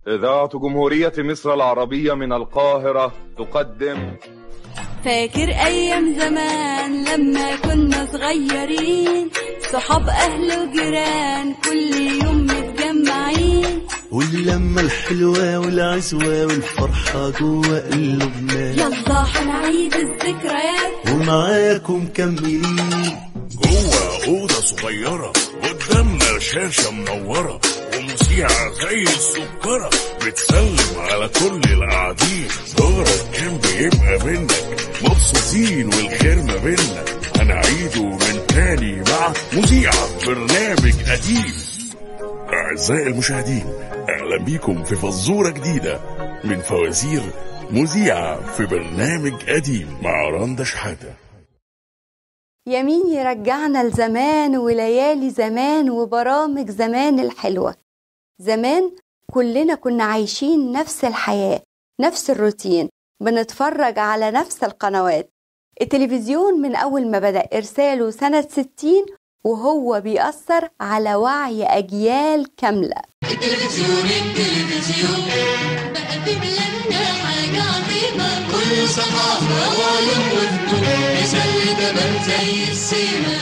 إذاعة جمهورية مصر العربية من القاهرة تقدم فاكر أيام زمان لما كنا صغيرين صحاب أهل وجيران كل يوم متجمعين واللمة الحلوة والعزوة والفرحة جوا قلوبنا يلا حنعيد الذكريات ومعاكم مكملين جوه أوضة صغيرة قدامنا شاشة منورة ومذيعة زي السكرة بتسلم على كل القاعدين دورك كان بيبقى منك مبسوطين والخير ما بينا هنعيده من تاني مع مذيعة برنامج قديم أعزائي المشاهدين أهلا بيكم في فزورة جديدة من فوازير مذيعة في برنامج قديم مع رندا شحاتة يمين يرجعنا لزمان وليالي زمان وبرامج زمان الحلوة زمان كلنا كنا عايشين نفس الحياة نفس الروتين بنتفرج على نفس القنوات التلفزيون من أول ما بدأ إرساله سنة 60 وهو بيأثر على وعي أجيال كاملة التلفزيون التلفزيون بقى بيملنا حاجة عظيمة كل ثقافة وعلوم وفنون يسلي تمام زي السيما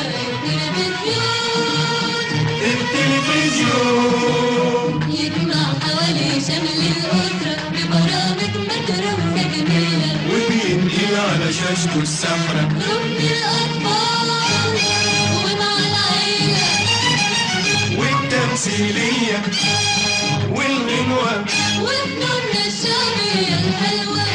التلفزيون يجمع حوالي شمل الأسرة ببرامج متروكة جميلة وبينقل على شاشته السمرة ركن الأطفال ومع العيلة والتمثيلية والغنوة وفنوننا الشعبية الحلوة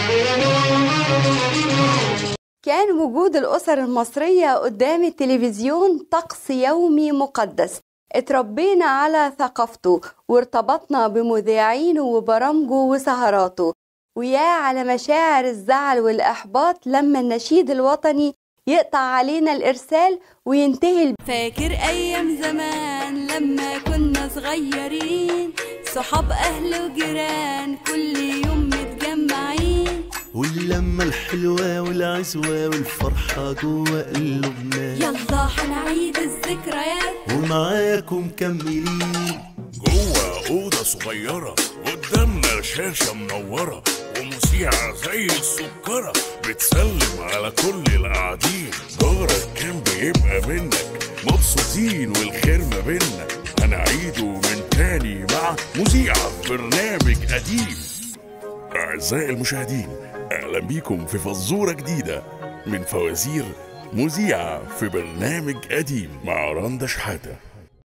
كان وجود الأسر المصرية قدام التلفزيون طقس يومي مقدس اتربينا على ثقافته وارتبطنا بمذيعينه وبرامجه وسهراته ويا على مشاعر الزعل والإحباط لما النشيد الوطني يقطع علينا الإرسال وينتهي الب... فاكر أيام زمان لما كنا صغيرين صحاب أهل وجيران كل يوم متجمعين واللمة الحلوة والعزوة والفرحة جوا قلوبنا يلا حنعيد الذكريات ومعاكم مكملين جوه أوضة صغيرة قدامنا شاشة منورة ومذيعة زي السكرة بتسلم على كل القاعدين دورك كان بيبقى منك مبسوطين والخير ما بينا هنعيده من تاني مع مذيعة برنامج قديم أعزائي المشاهدين أهلا بيكم في فزورة جديدة من فوازير مذيعة في برنامج قديم مع رندا شحاتة